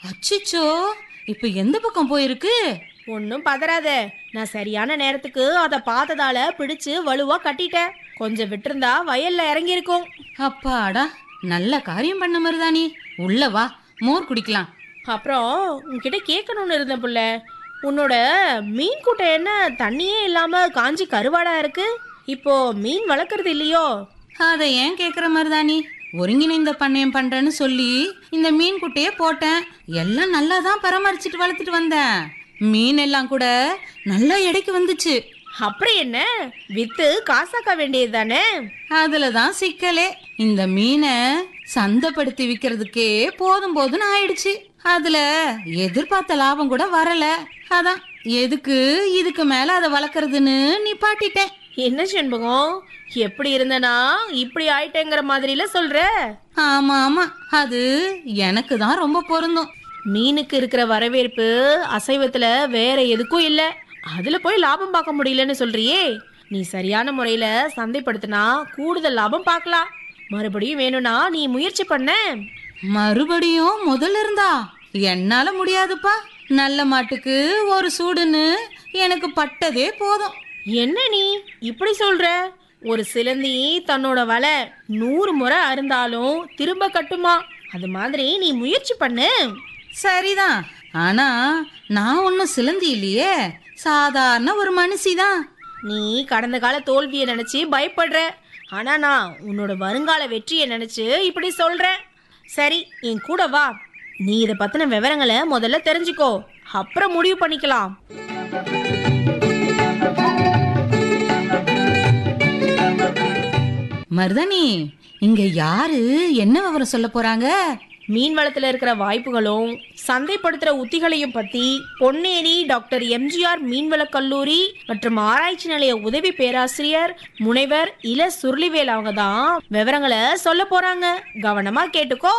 அச்சிச்சோ இப்ப எந்த பக்கம் போயிருக்கு ஒன்றும் பதறாத நான் சரியான நேரத்துக்கு அதை பார்த்ததால பிடிச்சு வலுவா கட்டிட்டேன் கொஞ்சம் விட்டிருந்தா வயல்ல இறங்கியிருக்கும் அப்பாடா நல்ல காரியம் பண்ண மருதாணி உள்ள வா மோர் குடிக்கலாம் அப்புறம் உன்கிட்ட கேட்கணும்னு இருந்தேன் புள்ள உன்னோட மீன் கூட்டை என்ன தண்ணியே இல்லாம காஞ்சி கருவாடா இருக்கு இப்போ மீன் வளர்க்கறது இல்லையோ அதை ஏன் கேக்குற மருதாணி ஒருங்கிணைந்த பண்ணையம் பண்றேன்னு சொல்லி இந்த மீன் குட்டையே போட்டேன் எல்லாம் நல்லா தான் பராமரிச்சுட்டு வளர்த்துட்டு வந்தேன் மீன் எல்லாம் கூட நல்ல எடைக்கு வந்துச்சு அப்புறம் என்ன வித்து காசாக்க வேண்டியது தானே அதுல தான் சிக்கலே இந்த மீனை சந்தைப்படுத்தி விக்கிறதுக்கே போதும் போதும்னு ஆயிடுச்சு அதுல எதிர்பார்த்த லாபம் கூட வரல அதான் எதுக்கு இதுக்கு மேல அதை வளர்க்கறதுன்னு நிப்பாட்டிட்டேன் என்ன செண்பகம் எப்படி இருந்தனா இப்படி ஆயிட்டேங்கிற மாதிரில சொல்ற ஆமா ஆமா அது எனக்கு தான் ரொம்ப பொருந்தும் மீனுக்கு இருக்கிற வரவேற்பு அசைவத்துல வேற எதுக்கும் இல்ல அதுல போய் லாபம் பார்க்க முடியலன்னு சொல்றியே நீ சரியான முறையில சந்தைப்படுத்தினா கூடுதல் லாபம் பார்க்கலாம் மறுபடியும் வேணும்னா நீ முயற்சி பண்ண மறுபடியும் முதல்ல இருந்தா என்னால முடியாதுப்பா நல்ல மாட்டுக்கு ஒரு சூடுன்னு எனக்கு பட்டதே போதும் என்ன நீ இப்படி சொல்ற ஒரு சிலந்தி தன்னோட வலை நூறு முறை அருந்தாலும் திரும்ப கட்டுமா அது மாதிரி நீ முயற்சி பண்ணு சரிதான் ஆனா நான் ஒன்றும் சிலந்தி இல்லையே சாதாரண ஒரு மனுஷிதான் நீ கடந்த கால தோல்வியை நினைச்சு பயப்படுற ஆனா நான் உன்னோட வருங்கால வெற்றியை நினைச்சு இப்படி சொல்றேன் சரி என் கூட வா நீ இதை பத்தின விவரங்களை முதல்ல தெரிஞ்சுக்கோ அப்புறம் முடிவு பண்ணிக்கலாம் மருதனி இங்க யாரு என்ன விவரம் சொல்ல போறாங்க மீன் வளத்துல இருக்கிற வாய்ப்புகளும் சந்தைப்படுத்துற உத்திகளையும் பத்தி பொன்னேரி டாக்டர் எம்ஜிஆர் மீன்வள கல்லூரி மற்றும் ஆராய்ச்சி நிலைய உதவி பேராசிரியர் முனைவர் இள சுருளிவேல் அவங்க தான் விவரங்களை சொல்ல போறாங்க கவனமா கேட்டுக்கோ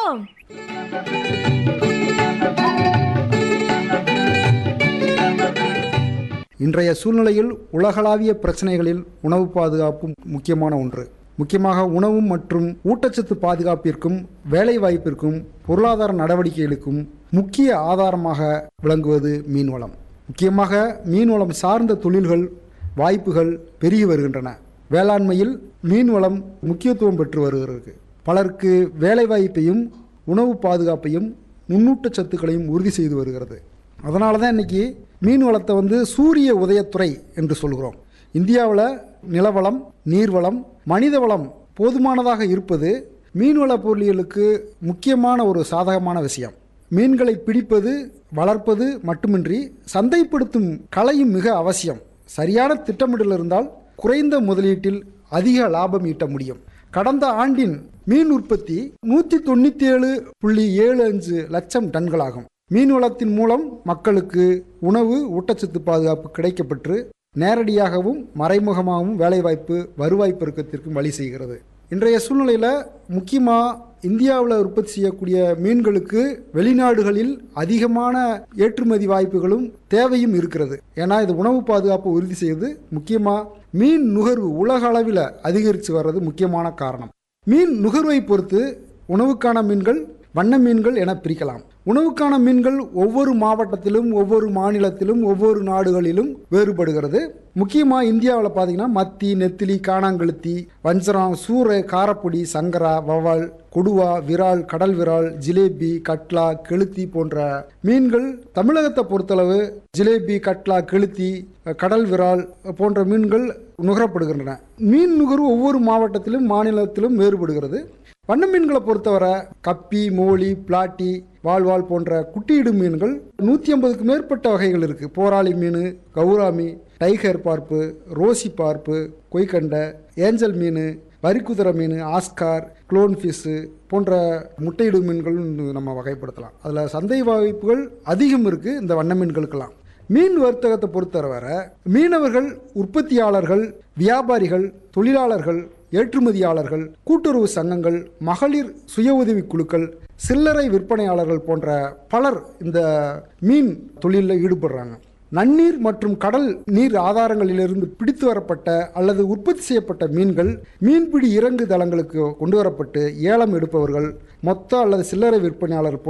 இன்றைய சூழ்நிலையில் உலகளாவிய பிரச்சனைகளில் உணவு பாதுகாப்பு முக்கியமான ஒன்று முக்கியமாக உணவு மற்றும் ஊட்டச்சத்து பாதுகாப்பிற்கும் வேலைவாய்ப்பிற்கும் பொருளாதார நடவடிக்கைகளுக்கும் முக்கிய ஆதாரமாக விளங்குவது மீன்வளம் முக்கியமாக மீன்வளம் சார்ந்த தொழில்கள் வாய்ப்புகள் பெருகி வருகின்றன வேளாண்மையில் மீன்வளம் முக்கியத்துவம் பெற்று வருகிறது பலருக்கு வேலைவாய்ப்பையும் உணவு பாதுகாப்பையும் நுண்ணூட்டச்சத்துக்களையும் உறுதி செய்து வருகிறது அதனால தான் இன்னைக்கு மீன் வளத்தை வந்து சூரிய உதயத்துறை என்று சொல்கிறோம் இந்தியாவில் நிலவளம் நீர்வளம் மனித வளம் போதுமானதாக இருப்பது மீன்வள பொருளியலுக்கு முக்கியமான ஒரு சாதகமான விஷயம் மீன்களை பிடிப்பது வளர்ப்பது மட்டுமின்றி சந்தைப்படுத்தும் கலையும் மிக அவசியம் சரியான திட்டமிடல் இருந்தால் குறைந்த முதலீட்டில் அதிக லாபம் ஈட்ட முடியும் கடந்த ஆண்டின் மீன் உற்பத்தி நூற்றி தொண்ணூற்றி ஏழு புள்ளி ஏழு அஞ்சு லட்சம் டன்களாகும் மீன் வளத்தின் மூலம் மக்களுக்கு உணவு ஊட்டச்சத்து பாதுகாப்பு கிடைக்கப்பெற்று நேரடியாகவும் மறைமுகமாகவும் வேலைவாய்ப்பு வருவாய் பெருக்கத்திற்கும் வழி செய்கிறது இன்றைய சூழ்நிலையில் முக்கியமாக இந்தியாவில் உற்பத்தி செய்யக்கூடிய மீன்களுக்கு வெளிநாடுகளில் அதிகமான ஏற்றுமதி வாய்ப்புகளும் தேவையும் இருக்கிறது ஏன்னா இது உணவு பாதுகாப்பு உறுதி செய்வது முக்கியமாக மீன் நுகர்வு உலக அளவில் அதிகரித்து வர்றது முக்கியமான காரணம் மீன் நுகர்வை பொறுத்து உணவுக்கான மீன்கள் வண்ண மீன்கள் என பிரிக்கலாம் உணவுக்கான மீன்கள் ஒவ்வொரு மாவட்டத்திலும் ஒவ்வொரு மாநிலத்திலும் ஒவ்வொரு நாடுகளிலும் வேறுபடுகிறது முக்கியமாக இந்தியாவில் பார்த்தீங்கன்னா மத்தி நெத்திலி காணாங்கழுத்தி வஞ்சரம் சூறை காரப்பொடி சங்கரா வவால் கொடுவா விரால் கடல் விரால் ஜிலேபி கட்லா கெளுத்தி போன்ற மீன்கள் தமிழகத்தை பொறுத்தளவு ஜிலேபி கட்லா கெளுத்தி கடல் விரால் போன்ற மீன்கள் நுகரப்படுகின்றன மீன் நுகர்வு ஒவ்வொரு மாவட்டத்திலும் மாநிலத்திலும் வேறுபடுகிறது வண்ண மீன்களை பொறுத்தவரை கப்பி மோலி பிளாட்டி வால்வால் போன்ற குட்டியிடும் மீன்கள் நூற்றி ஐம்பதுக்கு மேற்பட்ட வகைகள் இருக்குது போராளி மீன் gourami tiger barb rosy barb கொய்கண்டை ஏஞ்சல் மீன் வரிக்குதிரை மீன் ஆஸ்கார் குளோன் ஃபிஷ்ஷு போன்ற முட்டையிடும் மீன்கள் நம்ம வகைப்படுத்தலாம் அதில் சந்தை வாய்ப்புகள் அதிகம் இருக்குது இந்த வண்ண மீன்களுக்கெல்லாம் மீன் வர்த்தகத்தை பொறுத்தவரை மீனவர்கள் உற்பத்தியாளர்கள் வியாபாரிகள் தொழிலாளர்கள் ஏற்றுமதியாளர்கள் கூட்டுறவு சங்கங்கள் மகளிர் சுய உதவி குழுக்கள் சில்லறை விற்பனையாளர்கள் போன்ற பலர் இந்த மீன் தொழிலில் ஈடுபடுறாங்க நன்னீர் மற்றும் கடல் நீர் ஆதாரங்களிலிருந்து பிடித்து வரப்பட்ட அல்லது உற்பத்தி செய்யப்பட்ட மீன்கள் மீன்பிடி இறங்கு தளங்களுக்கு கொண்டு வரப்பட்டு ஏலம் எடுப்பவர்கள் மொத்த அல்லது சில்லறை விற்பனையாளர் போன்ற